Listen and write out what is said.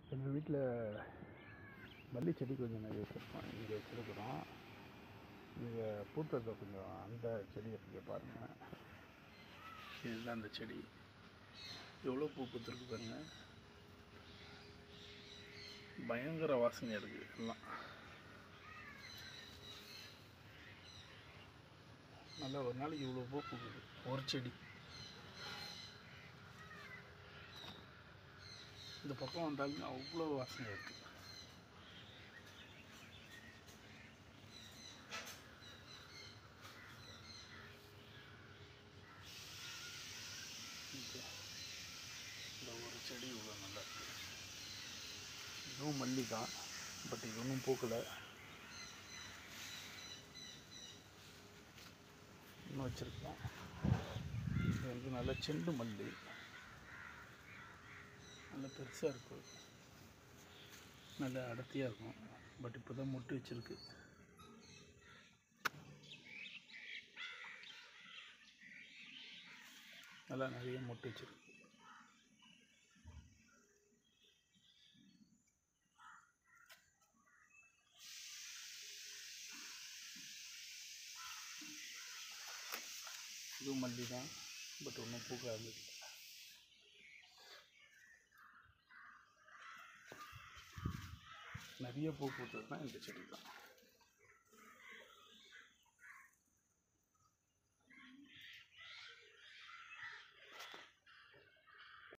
எங்கள் வீட்டில் மல்லி செடி கொஞ்சம் நிறைய வச்சுருக்கோம் இங்கே வச்சுருக்குறோம் இங்கே பூத்ததை கொஞ்சம் அந்த செடியை கொஞ்சம் பாருங்கள் இதுதான் அந்த செடி எவ்வளோ பூ பூத்துருக்கு பாருங்க பயங்கர வாசனையாக இருக்குது எல்லாம் நல்லா ஒரு நாளைக்கு இவ்வளோ பூ பூக்குது ஒரு செடி இந்த பக்கம் வந்தாலுமே அவ்வளோ வாசனையாக இருக்குது ஓகே. இந்த ஒரு செடி இவ்வளோ நல்லா இருக்கு இதுவும் மல்லி தான் பட் இது ஒன்றும் பூக்கலை இன்னும் வச்சுருக்கேன் இது வந்து நல்ல செண்டு மல்லி நல்ல பெருசாக இருக்கும் நல்ல அடர்த்தியாக இருக்கும் பட் இப்போ தான் மொட்டு வச்சுருக்கு நல்லா நிறைய மொட்டு வச்சிருக்கு இதுவும் மல்லி தான் பட் ஒன்றும் பூக்காது நிறைய பூ பூத்ததுன்னா இந்த செடி தான்